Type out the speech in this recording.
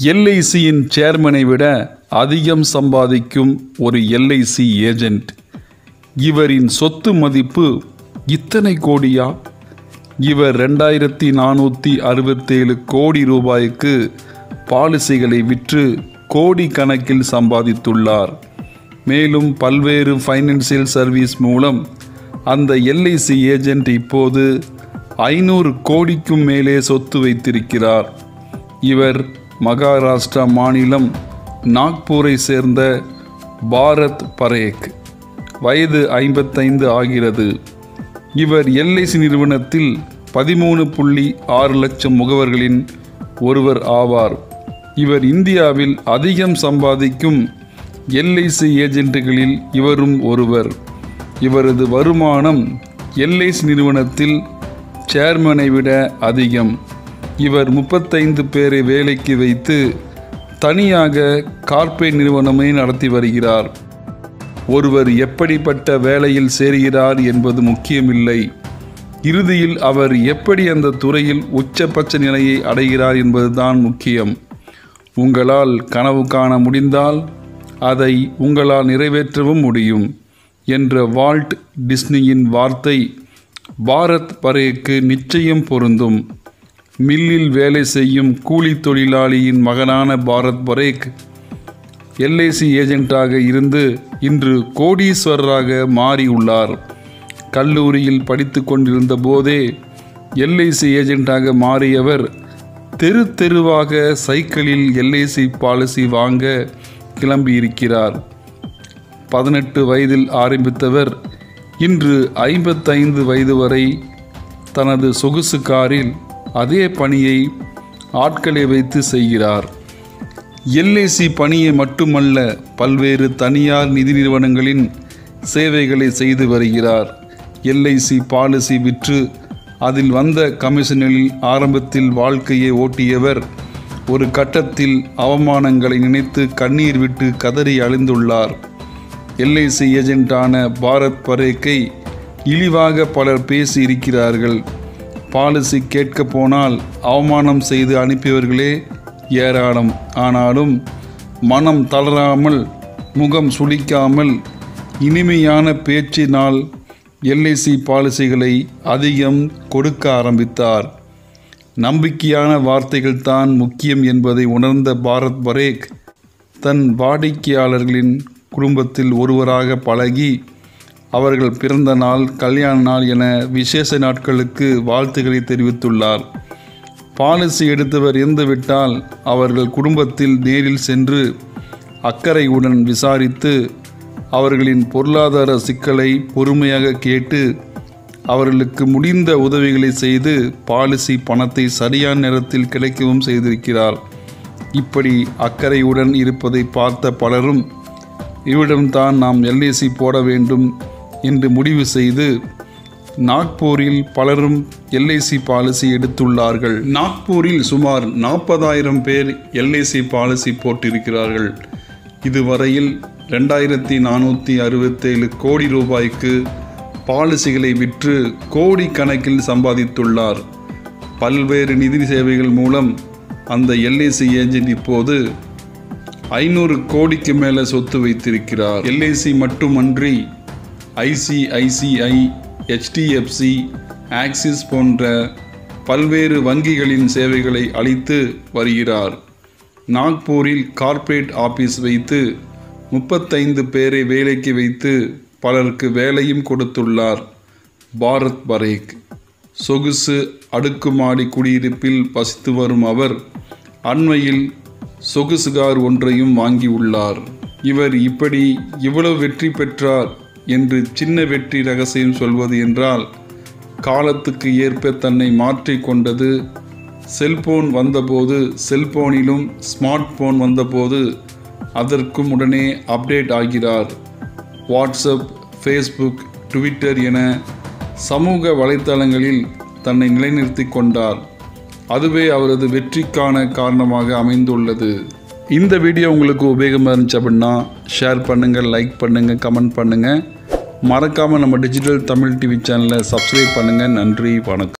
எல்ஐசியின் சேர்மனை விட அதிகம் சம்பாதிக்கும் ஒரு எல்ஐசி ஏஜென்ட் இவரின் சொத்து மதிப்பு இத்தனை கோடியா இவர் ரெண்டாயிரத்தி நானூற்றி அறுபத்தேழு கோடி ரூபாய்க்கு பாலிசிகளை விற்று கோடி கணக்கில் சம்பாதித்துள்ளார் மேலும் பல்வேறு ஃபைனான்சியல் சர்வீஸ் மூலம் அந்த எல்ஐசி ஏஜென்ட் இப்போது ஐநூறு கோடிக்கும் மேலே சொத்து வைத்திருக்கிறார் இவர் மகாராஷ்டிரா மாநிலம் நாக்பூரை சேர்ந்த பாரத் பரேக் வயது ஐம்பத்தைந்து ஆகிறது இவர் எல்ஐசி நிறுவனத்தில் பதிமூணு புள்ளி ஆறு லட்சம் முகவர்களின் ஒருவர் ஆவார் இவர் இந்தியாவில் அதிகம் சம்பாதிக்கும் எல்ஐசி ஏஜென்ட்டுகளில் இவரும் ஒருவர் இவரது வருமானம் எல்ஐசி நிறுவனத்தில் சேர்மனை விட அதிகம் இவர் முப்பத்தைந்து பேரை வேலைக்கு வைத்து தனியாக கார்ப்பரேட் நிறுவனமே நடத்தி வருகிறார் ஒருவர் எப்படிப்பட்ட வேலையில் சேர்கிறார் என்பது முக்கியமில்லை இறுதியில் அவர் எப்படி அந்த துறையில் உச்சபட்ச நிலையை அடைகிறார் என்பதுதான் முக்கியம் உங்களால் கனவு காண முடிந்தால் அதை உங்களால் நிறைவேற்றவும் முடியும் என்ற வால்ட் டிஸ்னியின் வார்த்தை பாரத் பரேக்கு நிச்சயம் பொருந்தும் மில்லில் வேலை செய்யும் கூலி தொழிலாளியின் மகனான பாரத் பரேக் எல்ஐசி ஏஜென்ட்டாக இருந்து இன்று கோடீஸ்வரராக மாறியுள்ளார் கல்லூரியில் படித்து கொண்டிருந்த போதே எல்ஐசி ஏஜென்ட்டாக மாறியவர் தெரு தெருவாக சைக்கிளில் எல்ஐசி பாலிசி வாங்க கிளம்பியிருக்கிறார் பதினெட்டு வயதில் ஆரம்பித்தவர் இன்று ஐம்பத்தைந்து வயது வரை தனது சொகுசு காரில் அதே பணியை ஆட்களை வைத்து செய்கிறார் எல்ஐசி பணியை மட்டுமல்ல பல்வேறு தனியார் நிதி நிறுவனங்களின் சேவைகளை செய்து வருகிறார் எல்ஐசி பாலிசி விற்று அதில் வந்த கமிஷனில் ஆரம்பத்தில் வாழ்க்கையை ஓட்டியவர் ஒரு கட்டத்தில் அவமானங்களை நினைத்து கண்ணீர் விட்டு கதறி அழிந்துள்ளார் எல்ஐசி ஏஜென்ட்டான பாரத் பரேக்கை இழிவாக பலர் பேசி இருக்கிறார்கள் பாலிசி கேட்க போனால் அவமானம் செய்து அனுப்பியவர்களே ஏராளம் ஆனாலும் மனம் தளராமல் முகம் சுளிக்காமல் இனிமையான பேச்சினால் எல்ஐசி பாலிசிகளை அதிகம் கொடுக்க ஆரம்பித்தார் நம்பிக்கையான வார்த்தைகள் தான் முக்கியம் என்பதை உணர்ந்த பாரத் பரேக் தன் வாடிக்கையாளர்களின் குடும்பத்தில் ஒருவராக பழகி அவர்கள் பிறந்த நாள் கல்யாண நாள் என விசேஷ நாட்களுக்கு வாழ்த்துக்களை தெரிவித்துள்ளார் பாலிசி எடுத்தவர் இறந்துவிட்டால் அவர்கள் குடும்பத்தில் நேரில் சென்று அக்கறையுடன் விசாரித்து அவர்களின் பொருளாதார சிக்கலை பொறுமையாக கேட்டு அவர்களுக்கு முடிந்த உதவிகளை செய்து பாலிசி பணத்தை சரியான நேரத்தில் கிடைக்கவும் செய்திருக்கிறார் இப்படி அக்கறையுடன் இருப்பதை பார்த்த பலரும் இவரிடம்தான் நாம் எல்ஐசி போட வேண்டும் என்று முடிவு செய்து நாக்பூரில் பலரும் எல்ஐசி பாலிசி எடுத்துள்ளார்கள் நாக்பூரில் சுமார் நாற்பதாயிரம் பேர் எல்ஐசி பாலிசி போட்டிருக்கிறார்கள் இதுவரையில் ரெண்டாயிரத்தி நானூற்றி அறுபத்தேழு கோடி ரூபாய்க்கு பாலிசிகளை விற்று கோடி கணக்கில் சம்பாதித்துள்ளார் பல்வேறு நிதி சேவைகள் மூலம் அந்த எல்ஐசி ஏஜென்ட் இப்போது ஐநூறு கோடிக்கு மேலே சொத்து வைத்திருக்கிறார் எல்ஐசி மட்டுமன்றி ஐசிஐசிஐ ஹெச்டிஎஃப்சி ஆக்சிஸ் போன்ற பல்வேறு வங்கிகளின் சேவைகளை அளித்து வருகிறார் நாக்பூரில் கார்ப்பரேட் ஆபீஸ் வைத்து முப்பத்தைந்து பேரை வேலைக்கு வைத்து பலருக்கு வேலையும் கொடுத்துள்ளார் பாரத் பரேக் சொகுசு அடுக்குமாடி குடியிருப்பில் வசித்து வரும் அவர் அண்மையில் சொகுசு கார் ஒன்றையும் வாங்கியுள்ளார் இவர் இப்படி இவ்வளவு வெற்றி பெற்றார் என்று சின்ன வெற்றி ரகசியம் சொல்வது என்றால் காலத்துக்கு ஏற்ப தன்னை மாற்றிக் கொண்டது செல்போன் வந்தபோது செல்போனிலும் ஸ்மார்ட் போன் வந்தபோது அதற்கும் உடனே அப்டேட் ஆகிறார் வாட்ஸ்அப் ஃபேஸ்புக் ட்விட்டர் என சமூக வலைத்தளங்களில் தன்னை நிலைநிறுத்தி கொண்டார் அதுவே அவரது வெற்றிக்கான காரணமாக அமைந்துள்ளது இந்த வீடியோ உங்களுக்கு உபயோகமாக இருந்துச்சு அப்படின்னா ஷேர் பண்ணுங்கள் லைக் பண்ணுங்கள் கமெண்ட் பண்ணுங்கள் மறக்காமல் நம்ம டிஜிட்டல் தமிழ் டிவி சேனலை சப்ஸ்கிரைப் பண்ணுங்கள் நன்றி வணக்கம்